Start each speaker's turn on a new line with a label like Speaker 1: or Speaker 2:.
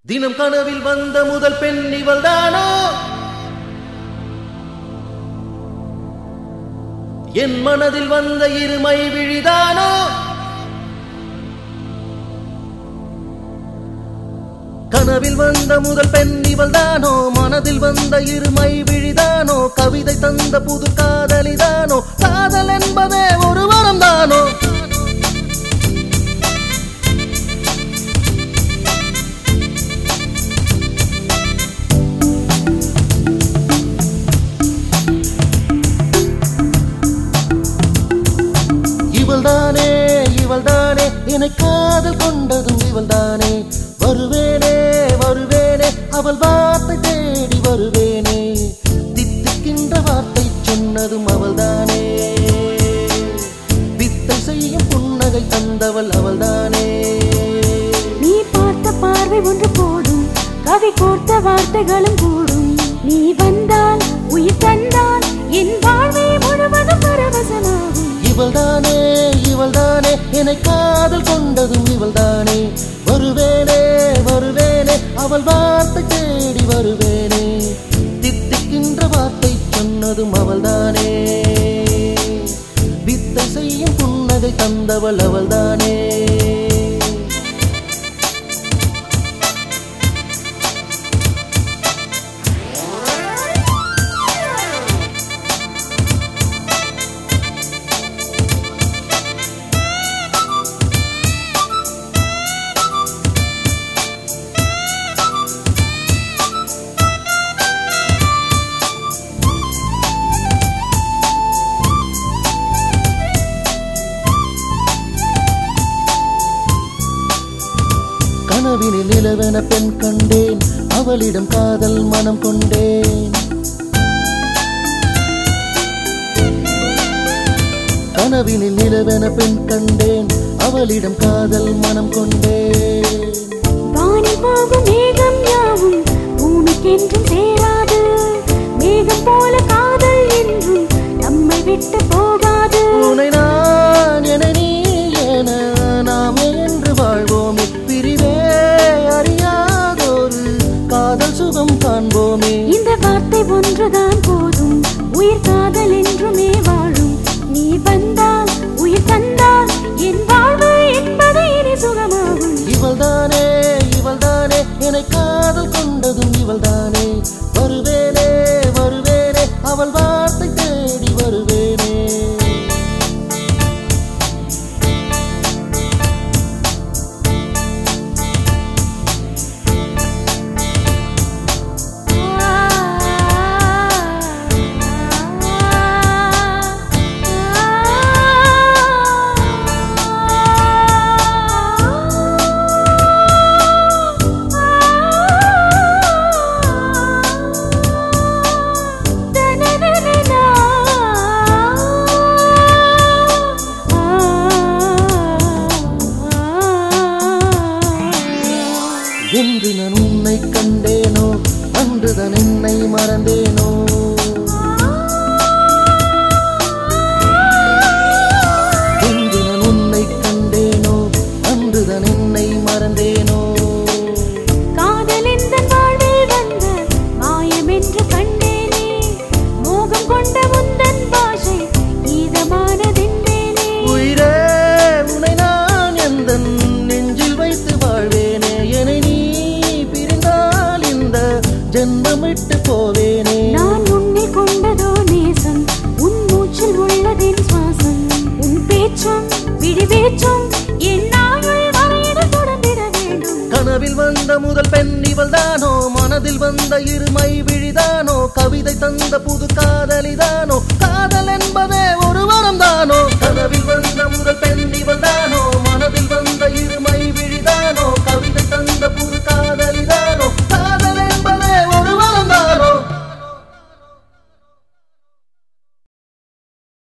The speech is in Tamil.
Speaker 1: தினம் கனவில் வந்த முதல் பெண் இவள்தானோ என் மனதில் வந்த இருமை விழிதானோ கனவில் வந்த முதல் பெண் இவள்தானோ மனதில் வந்த இருமை விழிதானோ கவிதை தந்த புது காதலிதானோ காதல் என்பதே ஒரு வரம் தானோ இவள்தானே இவள்தானே என்னை காதல் கொண்டதும் இவள்தானே வருவேனே வருவேனே அவள் வார்த்தை தேடி வருவேனே தித்திக்கின்ற வார்த்தை சொன்னதும் அவள்தானே வித்தை செய்யும் புன்னகை தந்தவள் அவள்தானே
Speaker 2: நீ பார்த்த பார்வை ஒன்று போடும் கவி கோர்த்த வார்த்தைகளும் கூடும் நீ வந்தால் உயிர் தந்தால் என் வாழ்வே முழுவதும் பரவசமாகும்
Speaker 1: இவள்தானே இவள்தானே என்னை காதல் கொண்டதும் இவள்தானே வருவேனே வருவேனே அவள் வார்த்தை தேடி வருவேனே தித்திக்கின்ற வார்த்தை சொன்னதும் அவள்தானே வித்தை செய்யும் புன்னகை தந்தவள் அவள்தானே கனவினில் நிலவென பெண் கண்டேன் அவளிடம் காதல் மனம் கொண்டேன் கனவினில் நிலவென பெண் கண்டேன் அவளிடம் காதல் மனம் கொண்டேன்
Speaker 2: வானில் போகும் மேகம் யாவும் பூமிக்கென்றும் சேராது மேகம் போல காதல் என்றும் நம்மை விட்டு போகாது
Speaker 1: உனை நான் என நீ என நாமே என்று வாழ்வோமே பிரிவே அறியாதொரு காதல் சுகம் காண்போமே
Speaker 2: இந்த வார்த்தை ஒன்றுதான் போதும் உயிர் காதல் என்றுமே வாழும் நீ வந்தால் உயிர் தந்தால் என் வாழ்வு என்பது இனி சுகமாகும்
Speaker 1: இவள்தானே இவள்தானே என்னை காதல் கொண்டதும் இவள்தானே வருவேனே வருவேனே அவள் வார்த்தை தேடி வருவேனே என்று நான் உன்னை கண்டேனோ அன்றுதான் என்னை மறந்தேனோ என்று நான் உன்னை கண்டேனோ அன்றுதான் என்னை மறந்தேனோ
Speaker 2: காதல் இந்த வாழ்வில் வந்த மாயம் என்று கண்டேனே மோகம் கொண்ட முந்தன் பாஷை ஈதமானதென்றேனே
Speaker 1: உயிரே உனை நான் எந்த நெஞ்சில் வைத்து வாழ்வேனே என்னை நீ பிரிந்தால் இந்த ஜென்மமிட்டு போவேனே
Speaker 2: நான் உன்னில் கொண்டதோ நேசம் உன் மூச்சில் உள்ளதின் சுவாசம் உன் பேச்சும் விழிவேச்சும் என் நாயுள் வரையிட தொடர்ந்திட வேண்டும்
Speaker 1: கனவில் வந்த முதல் பெண் இவள்தானோ மனதில் வந்த இருமை விழிதானோ கவிதை தந்த புது காதலிதானோ காதல் என்பதே ஒரு வரம் தானோ